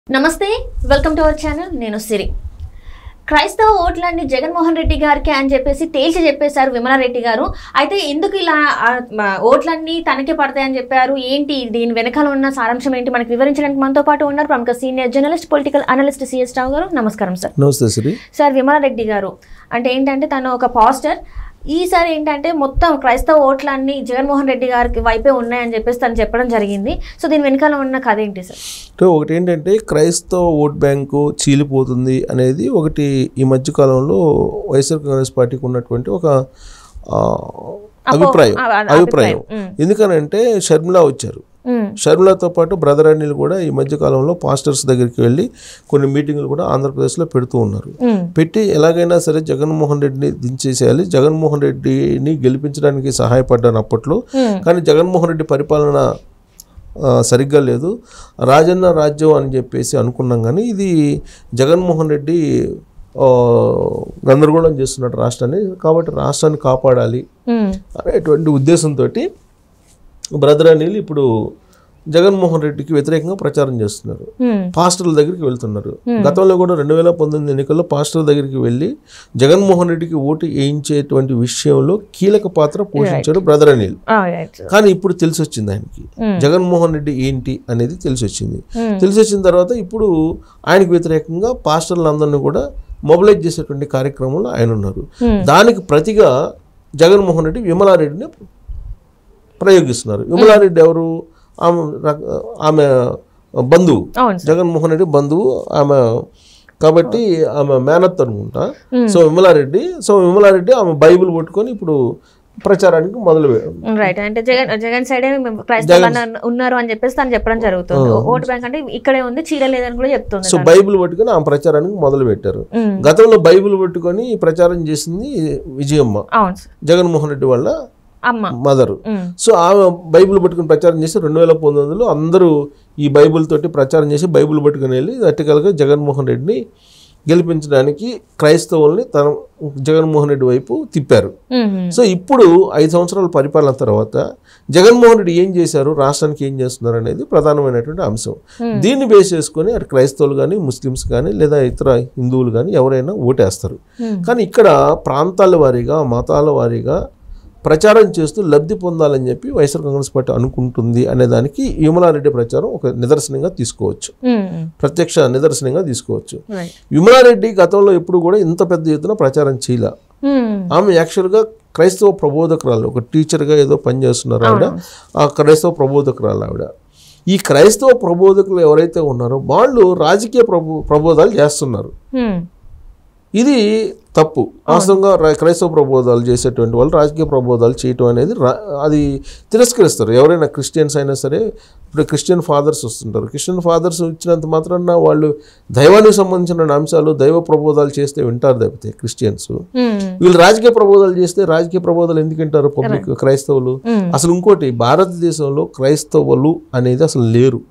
నమస్తే welcome to our channel నేను సిరి క్రైస్తవ ఓట్లన్నీ జగన్మోహన్ రెడ్డి గారికి అని చెప్పేసి తేల్చి చెప్పేశారు విమలారెడ్డి గారు అయితే ఎందుకు ఇలా ఆ, మ, ఓట్లన్నీ తనకే పడతాయని చెప్పారు ఏంటి దీని వెనకాల ఉన్న సారాంశం ఏంటి మనకి వివరించడానికి మనతో పాటు ఉన్నారు ప్రముఖ senior journalist political analyst CS Rao గారు నమస్కారం సార్ నమస్తే శ్రీ సార్ విమలారెడ్డి గారు అంటే ఏంటంటే తను ఒక పాస్టర్ ఈసారి ఏంటంటే మొత్తం క్రైస్తవ ఓట్లన్నీ జగన్మోహన్ రెడ్డి గారికి వైపే ఉన్నాయని చెప్పేసి తను చెప్పడం జరిగింది సో దీని వెనకాల ఉన్న కథ ఏంటి సార్ అంటే ఒకటి ఏంటంటే క్రైస్తవ ఓట్ బ్యాంకు చీలిపోతుంది అనేది ఒకటి ఈ మధ్య కాలంలో వైఎస్ఆర్ కాంగ్రెస్ పార్టీకి ఉన్నటువంటి ఒక ఆ, అభిప్రాయం ఆ, ఆ, అభిప్రాయం ఉమ్. ఎందుకనంటే షర్మిల వచ్చారు ఉమ్, షర్మిలతో పాటు బ్రదర్ అనిల్ కూడా ఈ మధ్య కాలంలో పాస్టర్స్ దగ్గరికి వెళ్ళి కొన్ని మీటింగులు కూడా ఆంధ్రప్రదేశ్లో పెడుతూ ఉన్నారు ఉమ్, పెట్టి ఎలాగైనా సరే జగన్మోహన్ రెడ్డిని దించేసేయాలి జగన్మోహన్ రెడ్డిని గెలిపించడానికి సహాయపడ్డాను అప్పట్లో ఉమ్. కానీ జగన్మోహన్ రెడ్డి పరిపాలన ఆ, సరిగ్గా లేదు రాజన్న రాజ్యం అని చెప్పేసి అనుకున్నాం కానీ ఇది జగన్మోహన్ రెడ్డి ఆ, గందరగోళం చేస్తున్నాడు రాష్ట్రాన్ని కాబట్టి రాష్ట్రాన్ని కాపాడాలి ఉమ్, అనేటువంటి ఉద్దేశంతో బ్రదర్ అనిల్ ఇప్పుడు జగన్మోహన్ రెడ్డికి వ్యతిరేకంగా ప్రచారం చేస్తున్నారు ఉమ్, పాస్టర్ల దగ్గరికి వెళ్తున్నారు గతంలో కూడా రెండు వేల పంతొమ్మిది ఎన్నికల్లో పాస్టర్ల దగ్గరికి వెళ్ళి జగన్మోహన్ రెడ్డికి ఓటు వేయించేటువంటి విషయంలో కీలక పాత్ర పోషించాడు బ్రదర్ అనిల్ ఆ, right, sir. కానీ ఇప్పుడు తెలిసి వచ్చింది ఆయనకి Hmm. జగన్మోహన్ రెడ్డి ఏంటి అనేది తెలిసి వచ్చింది Hmm. తెలిసి వచ్చిన తర్వాత ఇప్పుడు ఆయనకు వ్యతిరేకంగా పాస్టర్లందరినీ కూడా మొబిలైజ్ చేసేటువంటి కార్యక్రమంలో ఆయన ఉన్నారు Hmm. దానికి ప్రతిగా జగన్మోహన్ రెడ్డి విమలారెడ్డిని ప్రయోగిస్తున్నారు విమలారెడ్డి ఎవరు ఆమె రక- ఆమె బంధువు అవును సార్ జగన్మోహన్ రెడ్డి బంధువు ఆమె కాబట్టి ఆమె మేనత్ అనుకుంటా సో విమలారెడ్డి సో విమలారెడ్డి ఆమె బైబిల్ పట్టుకొని ఇప్పుడు ప్రచారానికి మొదలు పె- రైట్ అంటే జగన్ జగన్ సైడే మేము క్రైస్తవులు అన్న- ఉన్నారు అని చెప్పేసి తను చెప్పడం జరుగుతుంది ఓటు బ్యాంక్ అంటే ఇక్కడే ఉంది చీడలేదని కూడా చెప్తుంది సో బైబిల్ పట్టుకొని ఆమె ప్రచారానికి మొదలు పెట్టారు ఉమ్, గతంలో బైబిల్ పట్టుకొని ప్రచారం చేసింది విజయమ్మ అవును సార్ జగన్మోహన్ రెడ్డి వాళ్ళ అమ్మ మదరు ఉమ్, సో ఆమె బైబిల్ పట్టుకుని ప్రచారం చేసి రెండు వేల పంతొమ్మిదిలో అందరూ ఈ బైబిల్ తోటి ప్రచారం చేసి బైబిల్ పట్టుకుని వెళ్ళి అట్టికలుగా జగన్మోహన్ రెడ్డిని గెలిపించడానికి క్రైస్తవుల్ని తన జగన్మోహన్ రెడ్డి వైపు తిప్పారు ఉమ్, సో ఇప్పుడు ఐదు సంవత్సరాల పరిపాలన తర్వాత జగన్మోహన్ రెడ్డి ఏం చేశారు రాష్ట్రానికి ఏం చేస్తున్నారు అనేది ప్రధానమైనటువంటి అంశం దీన్ని బేస్ చేసుకొని అటు క్రైస్తవులు కానీ ముస్లిమ్స్ కానీ లేదా ఇతర హిందువులు కానీ ఎవరైనా ఓటేస్తారు Hmm. కానీ ఇక్కడ ప్రాంతాల వారీగా మతాల వారీగా ప్రచారం చేస్తూ లబ్ధి పొందాలని చెప్పి వైఎస్ఆర్ కాంగ్రెస్ పార్టీ అనుకుంటుంది అనే దానికి విమలారెడ్డి ప్రచారం ఒక నిదర్శనంగా తీసుకోవచ్చు ఉమ్, ఉమ్, ప్రత్యక్ష నిదర్శనంగా తీసుకోవచ్చు రైట్ విమలారెడ్డి గతంలో ఎప్పుడు కూడా ఇంత పెద్ద ఎత్తున ప్రచారం చేయలే ఉమ్, ఆమె యాక్చువల్గా క్రైస్తవ ప్రబోధకురాలు ఒక టీచర్గా ఏదో పనిచేస్తున్నారు ఆవిడ ఆ క్రైస్తవ ప్రబోధకురాలు ఆవిడ ఈ క్రైస్తవ ప్రబోధకులు ఎవరైతే ఉన్నారో వాళ్ళు రాజకీయ ప్రభు ప్రబోధాలు చేస్తున్నారు ఉమ్, ఇది తప్పు వాస్తవంగా ర- క్రైస్తవ ప్రబోధాలు చేసేటువంటి వాళ్ళు రాజకీయ ప్రబోధాలు చేయటం అనేది రా- అది తిరస్కరిస్తారు ఎవరైనా క్రిస్టియన్స్ అయినా సరే ఇప్పుడు క్రిస్టియన్ ఫాదర్స్ వస్తుంటారు క్రిస్టియన్ ఫాదర్స్ ఇచ్చినంత మాత్రాన వాళ్ళు దైవానికి సంబంధించిన అంశాలు దైవ ప్రబోధాలు చేస్తే వింటారు తప్పితే క్రిస్టియన్స్ ఉమ్, వీళ్ళు రాజకీయ ప్రబోధాలు చేస్తే రాజకీయ ప్రబోధాలు ఎందుకు వింటారు పబ్లిక్ క్రైస్తవులు ఉమ్, అసలు ఇంకోటి భారతదేశంలో క్రైస్తవులు అనేది అసలు లేరు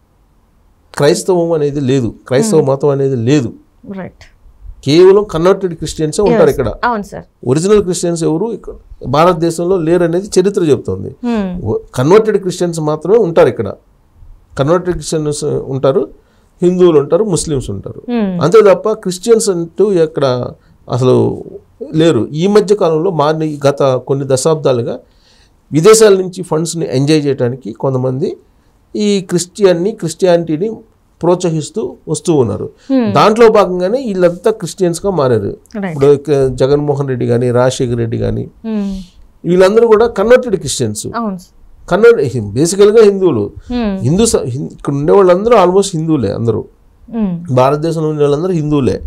క్రైస్తవం అనేది లేదు క్రైస్తవ మతం అనేది లేదు రైట్ కేవలం కన్వర్టెడ్ క్రిస్టియన్స్ ఉంటారు ఇక్కడ అవును సార్ ఒరిజినల్ క్రిస్టియన్స్ ఎవరు ఇక్కడ భారతదేశంలో లేరు అనేది చరిత్ర చెబుతుంది ఉమ్, కన్వర్టెడ్ క్రిస్టియన్స్ మాత్రమే ఉంటారు ఇక్కడ కన్వర్టెడ్ క్రిస్టియన్స్ ఉంటారు హిందువులు ఉంటారు ముస్లిమ్స్ ఉంటారు ఉమ్, అంతే తప్ప క్రిస్టియన్స్ అంటూ ఇక్కడ అసలు లేరు ఈ మధ్య కాలంలో మారిన ఈ గత కొన్ని దశాబ్దాలుగా విదేశాల నుంచి ఫండ్స్ని ఎంజాయ్ చేయడానికి కొంతమంది ఈ క్రిస్టియన్ని క్రిస్టియానిటీని ప్రోత్సహిస్తూ వస్తూ ఉన్నారు Hmm. దాంట్లో భాగంగానే వీళ్ళంతా క్రిస్టియన్స్గా మారారు రైట్ ఇప్పుడు ఇక జగన్మోహన్ రెడ్డి కానీ రాజశేఖర్ రెడ్డి కానీ ఉమ్, వీళ్ళందరూ కూడా కన్వర్టెడ్ క్రిస్టియన్స్ అవును సార్ కన్వర్ట్ బేసికల్గా హిందువులు ఉమ్, హిందూ స- హిం- ఇక్కడ ఉండే వాళ్ళందరూ ఆల్మోస్ట్ హిందువులే అందరూ ఉమ్, భారతదేశంలో ఉండే వాళ్ళందరూ హిందువులే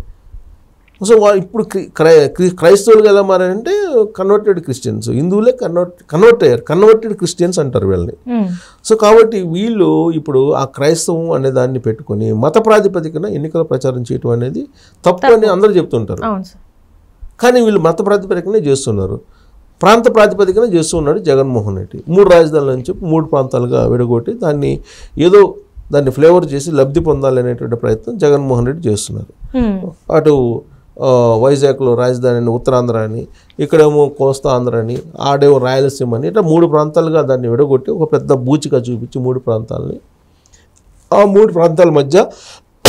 సో వా ఇప్పుడు క్రి- క్రై క్రి- క్రైస్తవులుగా ఎలా మారారంటే కన్వర్టెడ్ క్రిస్టియన్స్ హిందువులే కన్వర్ట్ కన్వర్ట్ అయ్యారు కన్వర్టెడ్ క్రిస్టియన్స్ అంటారు వీళ్ళని ఉమ్, సో కాబట్టి వీళ్ళు ఇప్పుడు ఆ క్రైస్తవం అనే దాన్ని పెట్టుకొని మత ప్రాతిపదికన ఎన్నికల ప్రచారం చేయటం అనేది తప్పు అని అందరూ చెప్తుంటారు అవును సార్ కానీ వీళ్ళు మత ప్రాతిపదికనే చేస్తున్నారు ప్రాంత ప్రాతిపదికన చేస్తున్నాడు జగన్మోహన్ రెడ్డి మూడు రాజధానులు అని చెప్పి మూడు ప్రాంతాలుగా విడగొట్టి దాన్ని ఏదో దాన్ని ఫ్లేవర్ చేసి లబ్ధి పొందాలనేటువంటి ప్రయత్నం జగన్మోహన్ రెడ్డి చేస్తున్నారు ఉమ్, అటు ఆ, వైజాగ్లో రాజధాని అని ఉత్తరాంధ్ర అని ఇక్కడేమో కోస్తా ఆంధ్ర అని ఆడేమో రాయలసీమ అని ఇట్లా మూడు ప్రాంతాలుగా దాన్ని విడగొట్టి ఒక పెద్ద బూచిగా చూపించి మూడు ప్రాంతాలని ఆ మూడు ప్రాంతాల మధ్య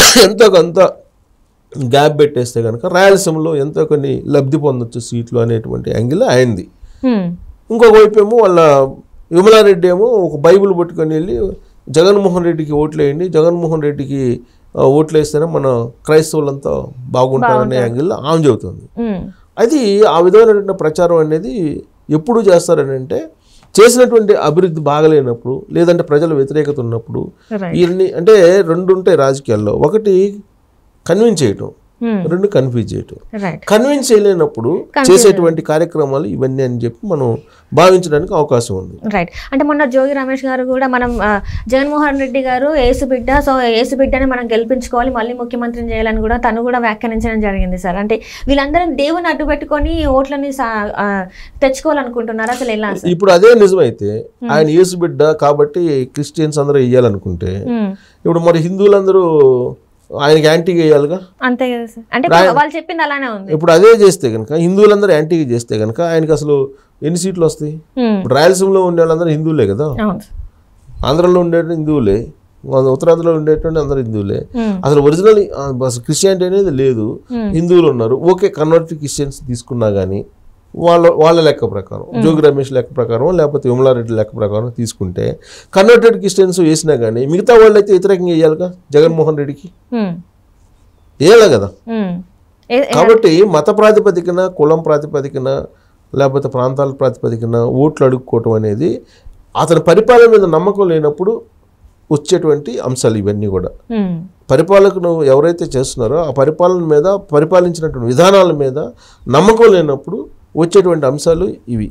ఎంతో కొంత గ్యాప్ పెట్టేస్తే కనుక రాయలసీమలో ఎంతో కొన్ని లబ్ధి పొందొచ్చు సీట్లు అనేటువంటి యాంగిల్ ఆయనది ఉమ్, ఇంకొక వైపు ఏమో వాళ్ళ విమలారెడ్డి ఏమో ఒక బైబిల్ పట్టుకొని వెళ్ళి జగన్మోహన్ రెడ్డికి ఓట్లు వేయండి జగన్మోహన్ రెడ్డికి ఆ, ఓట్లు వేస్తేనే మన క్రైస్తవులంతా బాగుంటారనే యాంగిల్ ఆమె చెబుతుంది ఉమ్, అది ఆ విధమైనటువంటి ప్రచారం అనేది ఎప్పుడు చేస్తారని అంటే చేసినటువంటి అభివృద్ధి బాగలేనప్పుడు లేదంటే ప్రజల వ్యతిరేకత ఉన్నప్పుడు రైట్ ఇవన్నీ అంటే రెండు ఉంటాయి రాజకీయాల్లో ఒకటి కన్విన్స్ చేయటం ఉమ్, రెండు కన్ఫ్యూజ్ చేయటం రైట్ కన్విన్స్ చేయలేనప్పుడు చేసేటువంటి కార్యక్రమాలు ఇవన్నీ అని చెప్పి మనం భావించడానికి అవకాశం ఉంది రైట్ అంటే మొన్న జోగి రమేష్ గారు కూడా మనం ఆ, జగన్మోహన్ రెడ్డి గారు ఏసు బిడ్డ సో ఏసు బిడ్డని మనం గెలిపించుకోవాలి మళ్ళీ ముఖ్యమంత్రిని చేయాలని కూడా తను కూడా వ్యాఖ్యానించడం జరిగింది సార్ అంటే వీళ్ళందరం దేవుని అడ్డు పెట్టుకొని ఓట్లని సా- ఆ, తెచ్చుకోవాలనుకుంటున్నారు అసలు ఎలా సార్ ఇప్పుడు అదే నిజమైతే ఆయన యేసు బిడ్డ కాబట్టి క్రిస్టియన్స్ అందరూ వేయాలనుకుంటే ఉమ్, ఇప్పుడు మరి హిందువులందరూ ఆయనకి యాంటీగా వేయాలిగా అంతే కదా సార్ అంటే ఇప్పుడు వాళ్ళు చెప్పింది అలానే ఉంది ఇప్పుడు అదే చేస్తే కనుక హిందువులందరూ యాంటీగా చేస్తే కనుక ఆయనకి అసలు ఎన్ని సీట్లు వస్తాయి ఉమ్, ఇప్పుడు రాయలసీమలో ఉండే వాళ్ళందరూ హిందువులే కదా అవును ఆంధ్రలో ఉండేటువంటి హిందువులే ఉత్తరాంధ్రలో ఉండేటువంటి అందరూ హిందువులే ఉమ్, అసలు ఒరిజినల్ అసలు క్రిస్టియానిటీ అనేది లేదు హిందువులు ఉన్నారు ఓకే కన్వర్ట్ క్రిస్టియన్స్ తీసుకున్నా కానీ వాళ్ళ వాళ్ళ లెక్క ప్రకారం జోగి రమేష్ లెక్క ప్రకారం లేకపోతే విమలారెడ్డి లెక్క ప్రకారం తీసుకుంటే కన్వర్టెడ్ క్రిస్టియన్స్ వేసినా కానీ మిగతా వాళ్ళు అయితే వ్యతిరేకంగా వేయాలిగా జగన్మోహన్ రెడ్డికి ఉమ్, వేయాలి కదా ఉమ్. ఏ- ఏ- కాబట్టి మత ప్రాతిపదికన కులం ప్రాతిపదికన లేకపోతే ప్రాంతాల ప్రాతిపదికన ఓట్లు అడుక్కోవటం అనేది అతని పరిపాలన మీద నమ్మకం లేనప్పుడు వచ్చేటువంటి అంశాలు ఇవన్నీ కూడా ఉమ్, పరిపాలకును ఎవరైతే చేస్తున్నారో ఆ పరిపాలన మీద పరిపాలించినటువంటి విధానాల మీద నమ్మకం లేనప్పుడు వచ్చేటువంటి అంశాలు ఇవి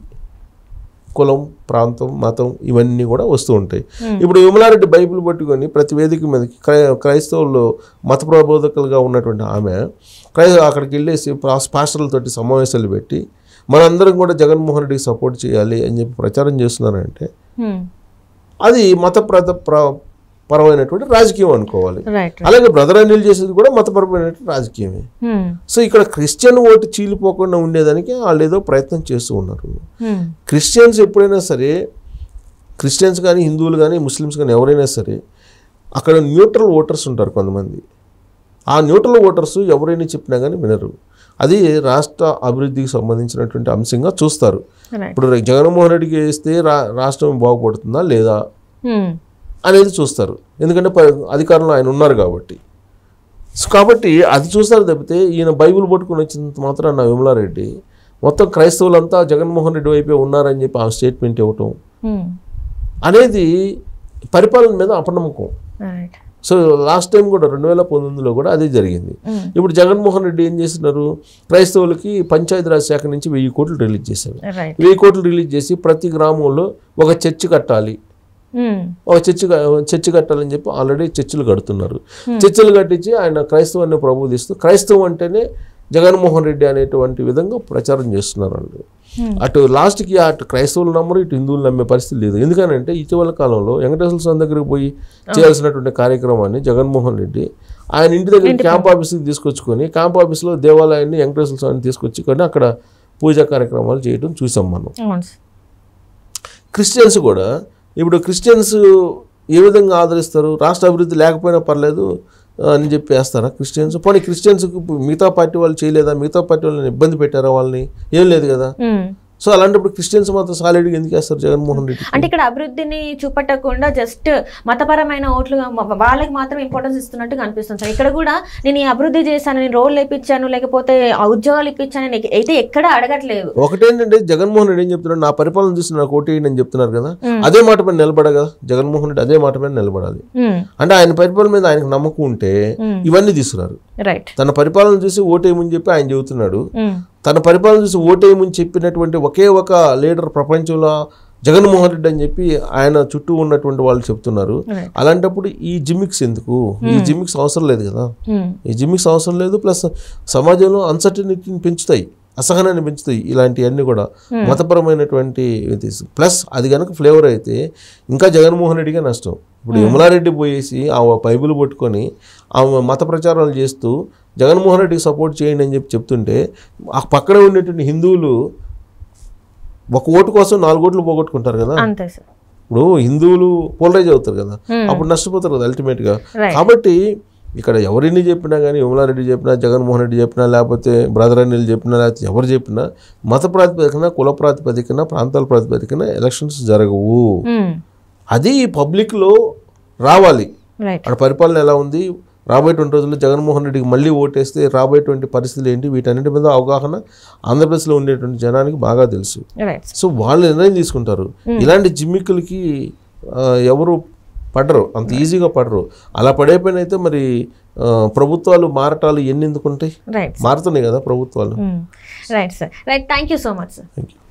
కులం ప్రాంతం మతం ఇవన్నీ కూడా వస్తూ ఉంటాయి ఇప్పుడు విమలారెడ్డి బైబిల్ పట్టుకొని ప్రతి వేదిక మీదకి క్రై క్రైస్తవుల్లో మత ప్రబోధకులుగా ఉన్నటువంటి ఆమె క్రై అక్కడికి వెళ్ళేసి పాస్- పాస్టర్లతోటి సమావేశాలు పెట్టి మనందరం కూడా జగన్మోహన్ రెడ్డికి సపోర్ట్ చేయాలి అని చెప్పి ప్రచారం చేస్తున్నారంటే ఉమ్, అది మత ప్రత ప్ర- పరమైనటువంటి రాజకీయం అనుకోవాలి రైట్ అలాగే బ్రదర్ అనిల్ చేసేది కూడా మతపరమైనటువంటి రాజకీయమే ఉమ్, సో ఇక్కడ క్రిస్టియన్ ఓటు చీలిపోకుండా ఉండేదానికి వాళ్ళు ఏదో ప్రయత్నం చేస్తూ ఉన్నారు ఉమ్, క్రిస్టియన్స్ ఎప్పుడైనా సరే క్రిస్టియన్స్ కానీ హిందువులు కానీ ముస్లిమ్స్ కానీ ఎవరైనా సరే అక్కడ న్యూట్రల్ ఓటర్స్ ఉంటారు కొంతమంది ఆ న్యూట్రల్ ఓటర్స్ ఎవరైనా చెప్పినా కానీ వినరు అది రాష్ట్ర అభివృద్ధికి సంబంధించినటువంటి అంశంగా చూస్తారు రైట్ ఇప్పుడు జగన్మోహన్ రెడ్డికి వేస్తే రా రాష్ట్రం బాగుపడుతుందా లేదా ఉమ్, అనేది చూస్తారు ఎందుకంటే ప- అధికారంలో ఆయన ఉన్నారు కాబట్టి సో కాబట్టి అది చూస్తారు తప్పితే ఈయన బైబిల్ పట్టుకుని వచ్చినంత మాత్రం నా విమలారెడ్డి మొత్తం క్రైస్తవులంతా జగన్మోహన్ రెడ్డి వైపే ఉన్నారని చెప్పి ఆ స్టేట్మెంట్ ఇవ్వటం ఉమ్, అనేది పరిపాలన మీద అపనమ్మకం రైట్ సో లాస్ట్ టైం కూడా రెండు వేల పంతొమ్మిదిలో కూడా అదే జరిగింది ఉమ్, ఇప్పుడు జగన్మోహన్ రెడ్డి ఏం చేస్తున్నారు క్రైస్తవులకి పంచాయతీరాజ్ శాఖ నుంచి వెయ్యి కోట్లు రిలీజ్ చేశారు రైట్ వెయ్యి కోట్లు రిలీజ్ చేసి ప్రతి గ్రామంలో ఒక చర్చి కట్టాలి ఉమ్, ఒక చర్చి క- చర్చి కట్టాలని చెప్పి ఆల్రెడీ చర్చిలు కడుతున్నారు చర్చిలు కట్టించి ఆయన క్రైస్తవాన్ని ప్రబోధిస్తూ క్రైస్తవం అంటేనే జగన్మోహన్ రెడ్డి అనేటువంటి విధంగా ప్రచారం చేస్తున్నారు వాళ్ళు Hmm. అటు లాస్ట్కి అటు క్రైస్తవులు నమ్మరు ఇటు హిందువులు నమ్మే పరిస్థితి లేదు ఎందుకనంటే ఇటీవల కాలంలో వెంకటేశ్వర స్వామి దగ్గరికి పోయి చేయాల్సినటువంటి కార్యక్రమాన్ని జగన్మోహన్ రెడ్డి ఆయన ఇంటి దగ్గర క్యాంప్ ఆఫీస్కి తీసుకొచ్చుకొని క్యాంప్ ఆఫీస్లో దేవాలయాన్ని వెంకటేశ్వర స్వామిని తీసుకొచ్చి కానీ అక్కడ పూజా కార్యక్రమాలు చేయడం చూసాం మనం అవును సార్. క్రిస్టియన్స్ కూడా ఇప్పుడు క్రిస్టియన్స్ ఏ విధంగా ఆదరిస్తారు రాష్ట్ర అభివృద్ధి లేకపోయినా పర్లేదు ఆ, అని చెప్పి వేస్తారా క్రిస్టియన్స్ పోనీ క్రిస్టియన్స్కి మిగతా పార్టీ వాళ్ళు చేయలేదా మిగతా పార్టీ వాళ్ళని ఇబ్బంది పెట్టారా వాళ్ళని ఏం లేదు కదా ఉమ్. సో అలాంటప్పుడు క్రిస్టియన్స్ మాత్రం సాలిడ్గా ఎందుకు వేస్తారు జగన్మోహన్ రెడ్డి అంటే ఇక్కడ అభివృద్ధిని చూపట్టకుండా జస్ట్ మతపరమైన ఓట్లు వాళ్ళకి మాత్రం ఇంపార్టెన్స్ ఇస్తున్నట్టు కనిపిస్తుంది సార్ ఇక్కడ కూడా నేను ఈ అభివృద్ధి చేశాను నేను రోడ్లు ఇప్పించాను లేకపోతే ఆ ఉద్యోగాలు ఇప్పించాను అని అయితే ఎక్కడ అడగట్లేదు ఒకటేంటంటే జగన్మోహన్ రెడ్డి ఏం చెప్తున్నాడు నా పరిపాలన చూసి నాకు ఓటేయండి అని చెప్తున్నారు కదా మ్మ్. అదే మాట మీద నిలబడ కదా జగన్మోహన్ రెడ్డి అదే మాట మీద నిలబడాలి ఉమ్, అంటే ఆయన పరిపాలన మీద ఆయనకు నమ్మకం ఉంటే మ్మ్. ఇవన్నీ తీసుకున్నారు రైట్ తన పరిపాలన చూసి ఓటేయమని చెప్పి ఆయన చెబుతున్నాడు ఉమ్, తన పరిపాలన చూసి ఓటేయమని చెప్పినటువంటి ఒకే ఒక లీడర్ ప్రపంచంలో జగన్మోహన్ రెడ్డి అని చెప్పి ఆయన చుట్టూ ఉన్నటువంటి వాళ్ళు చెప్తున్నారు రైట్ అలాంటప్పుడు ఈ జిమ్మిక్స్ ఎందుకు ఈ జిమ్మిక్స్ అవసరం లేదు కదా ఉమ్, ఈ జిమ్మిక్స్ అవసరం లేదు ప్లస్ సమాజంలో అన్సర్టనిటీని పెంచుతాయి అసహనాన్ని పెంచుతాయి ఇలాంటివన్నీ కూడా మతపరమైనటువంటి ప్లస్ అది కనుక ఫ్లేవర్ అయితే ఇంకా జగన్మోహన్ రెడ్డిగా నష్టం ఇప్పుడు యములారెడ్డి పోయేసి ఆ బైబిల్ పట్టుకొని ఆమె మత ప్రచారాలు చేస్తూ జగన్మోహన్ రెడ్డికి సపోర్ట్ చేయండి అని చెప్పి చెప్తుంటే ఆ పక్కన ఉండేటువంటి హిందువులు ఒక ఓటు కోసం నాలుగు ఓట్లు పోగొట్టుకుంటారు కదా అంతే సార్ ఇప్పుడు హిందువులు పోలరైజ్ అవుతారు కదా Hmm. అప్పుడు నష్టపోతారు కదా అల్టిమేట్గా Right. కాబట్టి ఇక్కడ ఎవరిని చెప్పినా కానీ విమలారెడ్డి చెప్పినా జగన్మోహన్ రెడ్డి చెప్పినా లేకపోతే బ్రదర్ అనిల్ చెప్పినా లేకపోతే ఎవరు చెప్పినా మత ప్రాతిపదికన కుల ప్రాతిపదికన ప్రాంతాల ప్రాతిపదికన ఎలక్షన్స్ జరగవు అది పబ్లిక్లో రావాలి రైట్ అక్కడ పరిపాలన ఎలా ఉంది రాబోయేటువంటి రోజుల్లో జగన్మోహన్ రెడ్డికి మళ్ళీ ఓటేస్తే రాబోయేటువంటి పరిస్థితులు ఏంటి వీటన్నిటి మీద అవగాహన ఆంధ్రప్రదేశ్లో ఉండేటువంటి జనానికి బాగా తెలుసు రైట్ సో వాళ్ళు నిర్ణయం తీసుకుంటారు ఇలాంటి జిమ్మిక్కులకి ఆ, ఎవరు పడరు అంత ఈజీగా పడరు అలా పడైపోయినైతే మరి ఆ, ప్రభుత్వాలు మారటాలు ఎన్ని ఎందుకుంటాయి రైట్ మారుతున్నాయి కదా ప్రభుత్వాలు right sir right thank you so much sir thank you